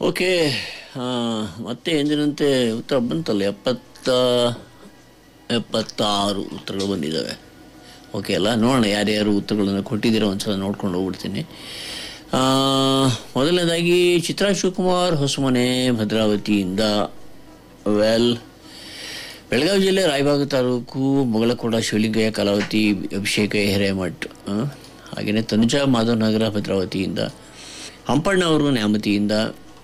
okay ಆ, ಮತ್ತೆ ಎಂದಿನಂತೆ ಉತ್ತರ ಬಂತಲ್ಲ ಎಪ್ಪತ್ತ ಎಪ್ಪತ್ತಾರು ಉತ್ತರಗಳು ಬಂದಿದ್ದಾವೆ ಓಕೆ ಅಲ್ಲ ನೋಡೋಣ ಯಾರ್ಯಾರು ಉತ್ತರಗಳನ್ನು ಕೊಟ್ಟಿದ್ದೀರೋ ಒಂದ್ಸಲ ನೋಡ್ಕೊಂಡು ಹೋಗ್ಬಿಡ್ತೀನಿ ಆ, ಮೊದಲನೇದಾಗಿ ಚಿತ್ರಾ ಶಿವಕುಮಾರ್ ಹೊಸಮನೆ ಭದ್ರಾವತಿಯಿಂದ ವೆಲ್ ಬೆಳಗಾವಿ ಜಿಲ್ಲೆ ರಾಯಬಾಗ ತಾಲೂಕು ಮೊಗಳಕೋಡ ಶಿವಲಿಂಗಯ್ಯ ಕಲಾವತಿ ಅಭಿಷೇಕ ಹಿರೇಮಠ್ ಆ, ಹಾಗೆಯೇ ತನುಜಾ ಮಾಧವನಗರ ಭದ್ರಾವತಿಯಿಂದ ಹಂಪಣ್ಣ ಅವರು ನ್ಯಾಮತಿಯಿಂದ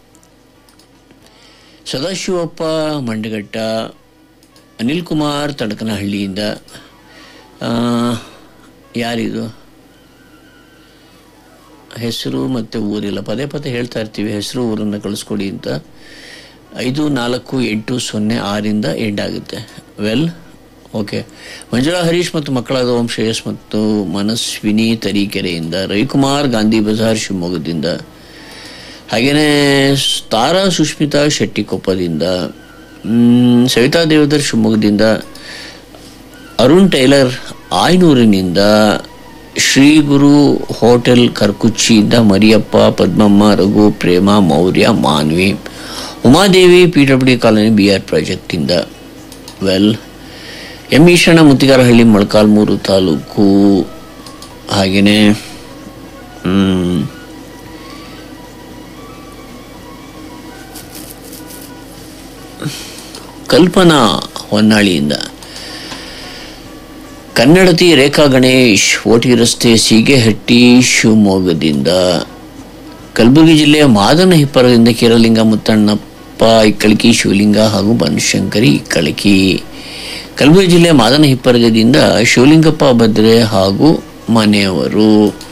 ಸದಾಶಿವಪ್ಪ ಮಂಡಗಟ್ಟ ಅನಿಲ್ ಕುಮಾರ್ ತಡಕನಹಳ್ಳಿಯಿಂದ ಆ, ಯಾರಿದು ಹೆಸರು ಮತ್ತು ಊರಿಲ್ಲ ಪದೇ ಪದೇ ಹೇಳ್ತಾ ಇರ್ತೀವಿ ಹೆಸರು ಊರನ್ನು ಕಳಿಸ್ಕೊಡಿ ಅಂತ ಐದು ನಾಲ್ಕು ಎಂಟು ಸೊನ್ನೆ ಆರಿಂದ ಎಂಡ್ ಆಗುತ್ತೆ ವೆಲ್ ಓಕೆ ಮಂಜುಳಾ ಹರೀಶ್ ಮತ್ತು ಮಕ್ಕಳಾದ ಓಂ ಶ್ರೇಯಸ್ ಮತ್ತು ಮನಸ್ವಿನಿ ತರೀಕೆರೆಯಿಂದ ರವಿಕುಮಾರ್ ಗಾಂಧಿ ಬಜಾರ್ ಶಿವಮೊಗ್ಗದಿಂದ ಹಾಗೆಯೇ ತಾರಾ ಸುಷ್ಮಿತಾ ಶೆಟ್ಟಿಕೊಪ್ಪದಿಂದ ಮ್, ಸವಿತಾ ದೇವದರ್ ಶಿವಮೊಗ್ಗದಿಂದ ಅರುಣ್ ಟೈಲರ್ ಆಯ್ನೂರಿನಿಂದ ಶ್ರೀ ಗುರು ಹೋಟೆಲ್ ಕರ್ಕುಚ್ಚಿಯಿಂದ Mariyappa Padmamma Raghu Prema Maurya Manvi Umadevi P W D colony B R ಪ್ರಾಜೆಕ್ಟಿಂದ ವೆಲ್ ಎಂ ಈಶಣ್ಣ ಮುತ್ತಿಗಾರಹಳ್ಳಿ ಮೊಳಕಾಲ್ಮೂರು ತಾಲೂಕು ಹಾಗೆಯೇ ಮ್, ಕಲ್ಪನಾ ಹೊನ್ನಾಳಿಯಿಂದ ಕನ್ನಡತಿ ರೇಖಾ ಗಣೇಶ್ ಓಟಿ ರಸ್ತೆ ಸೀಗೆಹಟ್ಟಿ ಶಿವಮೊಗ್ಗದಿಂದ ಕಲಬುರಗಿ ಜಿಲ್ಲೆಯ ಮಾದನ ಹಿಪ್ಪರದಿಂದ ಕೇರಲಿಂಗ ಮುತ್ತಣ್ಣಪ್ಪ ಇಕ್ಕಳಕಿ ಶಿವಲಿಂಗ ಹಾಗೂ ಬನಶಂಕರಿ ಇಕ್ಕಳಕಿ ಕಲಬುರಗಿ ಜಿಲ್ಲೆಯ ಮಾದನ ಹಿಪ್ಪರಗದಿಂದ ಶಿವಲಿಂಗಪ್ಪ ಭದ್ರೆ ಹಾಗೂ ಮನೆಯವರು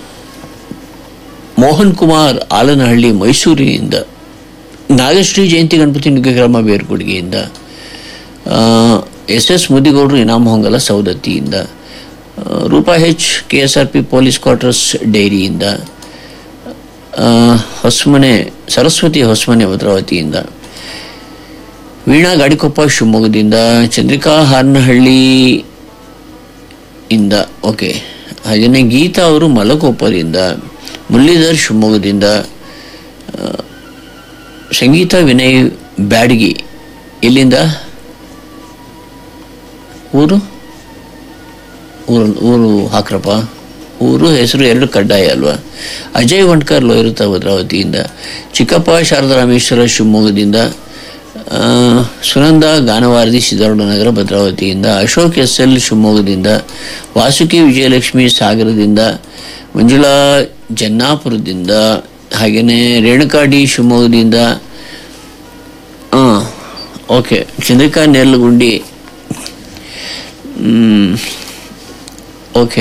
ಮೋಹನ್ ಕುಮಾರ್ ಆಲನಹಳ್ಳಿ ಮೈಸೂರಿನಿಂದ ನಾಗಶ್ರೀ ಜಯಂತಿ ಗಣಪತಿ ನುಗ್ಗೆಗ್ರಾಮ ಬೇರ್ಕೊಡುಗೆಯಿಂದ ಎಸ್ ಎಸ್ ಮುದಿಗೌಡರು ಇನಾಮ್ ಹೊಂಗಲ ಸೌದತ್ತಿಯಿಂದ ಆ, Roopa H K S R P police quarters ಡೈರಿಯಿಂದ ಆ, ಹೊಸಮನೆ ಸರಸ್ವತಿ ಹೊಸಮನೆ ಭದ್ರಾವತಿಯಿಂದ ವೀಣಾ ಗಾಡಿಕೊಪ್ಪ ಶಿವಮೊಗ್ಗದಿಂದ ಚಂದ್ರಿಕಾ ಹಾರನಹಳ್ಳಿ ಇಂದ ಓಕೆ ಹಾಗೆಯೇ ಗೀತಾ ಅವರು ಮಲಕೊಪ್ಪದಿಂದ ಮುರಳೀಧರ್ ಶಿವಮೊಗ್ಗದಿಂದ ಆ, ಸಂಗೀತ ವಿನಯ್ ಬ್ಯಾಡಗಿ ಎಲ್ಲಿಂದ ಊರು ಊರು ಊರು ಹಾಕ್ರಪ್ಪ ಊರು ಹೆಸರು ಎರಡು ಕಡ್ಡಾಯ ಅಲ್ವಾ ಅಜಯ್ ವಂಡ್ಕರ್ ಲೋಯರುತ ಭದ್ರಾವತಿಯಿಂದ ಚಿಕ್ಕಪ್ಪ ಶಾರದಾ ರಾಮೇಶ್ವರ ಶಿವಮೊಗ್ಗದಿಂದ ಆ, ಸುನಂದ ಗಾನವಾರದಿ ಸಿದ್ದಾರೂಢನಗರ ಭದ್ರಾವತಿಯಿಂದ ಅಶೋಕ್ ಎಸ್ ಎಲ್ ಶಿವಮೊಗ್ಗದಿಂದ ವಾಸುಕಿ ವಿಜಯಲಕ್ಷ್ಮಿ ಸಾಗರದಿಂದ ಮಂಜುಳಾ ಜನ್ನಾಪುರದಿಂದ ಹಾಗೆಯೇ ರೇಣುಕಾ ಡಿ ಶಿವಮೊಗ್ಗದಿಂದ ಹಾಂ ಓಕೆ ಚಂದ್ರಿಕಾ ನೆರ್ಲಗುಂಡಿ ಮ್, ಓಕೆ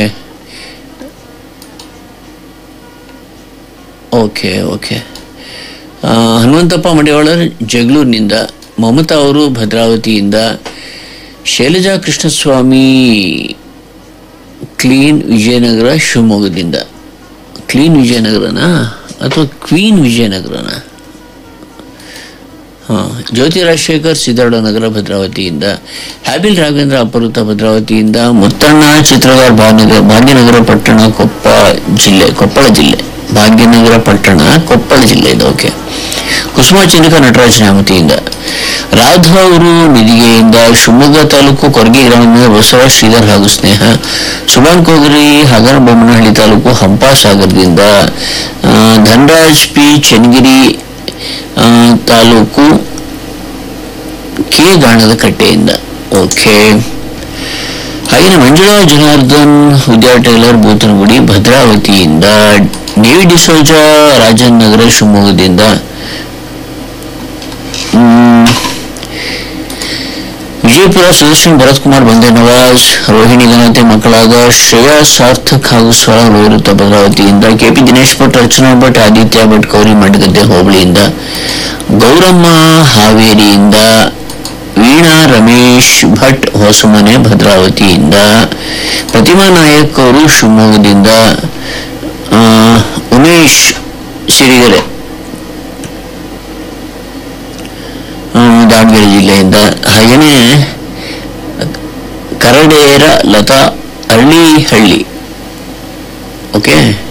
ಓಕೆ ಓಕೆ ಆ, ಹನುಮಂತಪ್ಪ ಮಡಿವಾಳರ್ ಜಗಳೂರಿನಿಂದ ಮಮತಾ ಅವರು ಭದ್ರಾವತಿಯಿಂದ ಶೈಲಜಾ ಕೃಷ್ಣಸ್ವಾಮಿ ಕ್ಲೀನ್ ವಿಜಯನಗರ ಶಿವಮೊಗ್ಗದಿಂದ ಕ್ಲೀನ್ ವಿಜಯನಗರನಾ ಅಥವಾ ಕ್ವೀನ್ ವಿಜಯನಗರನ ಹಾಂ ಜ್ಯೋತಿ ರಾಜಶೇಖರ್ ಸಿದ್ದಾರ್ಥ ನಗರ ಭದ್ರಾವತಿಯಿಂದ ಹ್ಯಾಬಿಲ್ ರಾಘವೇಂದ್ರ ಅಪರೂತ ಭದ್ರಾವತಿಯಿಂದ ಮುತ್ತಣ್ಣ ಚಿತ್ರಗಾರ್ ಭಾಗ್ಯನಗರ ಭಾಗ್ಯನಗರ ಪಟ್ಟಣ ಕೊಪ್ಪ ಜಿಲ್ಲೆ ಕೊಪ್ಪಳ ಜಿಲ್ಲೆ ಭಾಗ್ಯನಗರ ಪಟ್ಟಣ ಕೊಪ್ಪಳ ಜಿಲ್ಲೆ ಇದು ಓಕೆ ಕುಸುಮ ಚಂದ್ರಿಕಾ ನಟರಾಜ್ ನ್ಯಾಮತಿಯಿಂದ ರಾಧಾ ಅವರು ನಿಧಿಗೆಯಿಂದ ಶಿವಮೊಗ್ಗ ತಾಲೂಕು ಕೊರಗಿ ಗ್ರಾಮದಿಂದ ಬಸವರಾಜ್ ಶ್ರೀಧರ್ ಹಾಗೂ ಸ್ನೇಹ ಸುಭಾನ್ ಕೋಗರಿ ಹಗರ ಬೊಮ್ಮನಹಳ್ಳಿ ತಾಲೂಕು ಹಂಪಾಸಾಗರದಿಂದ ಆ, ಧನರಾಜ್ ಪಿ ಚನ್ನಗಿರಿ ಆ, ತಾಲೂಕು ಕೆ ಗಾಣದ ಕಟ್ಟೆಯಿಂದ ಓಕೆ ಹಾಗೆಯೇ ಮಂಜುಳಾ ಜನಾರ್ದನ್ ಉದ್ಯಾ ಟೈಲರ್ ಬೂತನಗುಡಿ ಭದ್ರಾವತಿಯಿಂದ ನೇವಿ ಡಿಸೋಜಾ ರಾಜನ್ ನಗರ ಶಿವಮೊಗ್ಗದಿಂದ ಮ್, ವಿಜಯಪುರ ಸುದರ್ಶನ್ ಭರತ್ ಕುಮಾರ್ ಬಂದೆ ನವಾಜ್ ರೋಹಿಣಿ ಘನತೆ ಮಕ್ಕಳಾದ ಶ್ರೇಯಾ ಸಾರ್ಥಕ್ ಹಾಗೂ ಸ್ವರ ಲೋರುತ್ತ ಭದ್ರಾವತಿಯಿಂದ ಕೆಪಿ ದಿನೇಶ್ ಭಟ್ ಅರ್ಚನಾ ಭಟ್ ಆದಿತ್ಯ ಭಟ್ ಗೌರಿ ಮಂಡಗದ್ದೆ ಹೋಬಳಿಯಿಂದ ಗೌರಮ್ಮ ಹಾವೇರಿಯಿಂದ ವೀಣಾ ರಮೇಶ್ ಭಟ್ ಹೊಸಮನೆ ಭದ್ರಾವತಿಯಿಂದ ಪ್ರತಿಮಾ ನಾಯಕ್ ಅವರು ಶಿವಮೊಗ್ಗದಿಂದ ಆ, ಉಮೇಶ್ ಸಿರಿಗೆರೆ ಆ, ದಾವಣಗೆರೆ ಜಿಲ್ಲೆಯಿಂದ ಹಾಗೆಯೇ ಕರಡೇರ ಲತಾ ಅರಳಿಹಳ್ಳಿ ಓಕೆ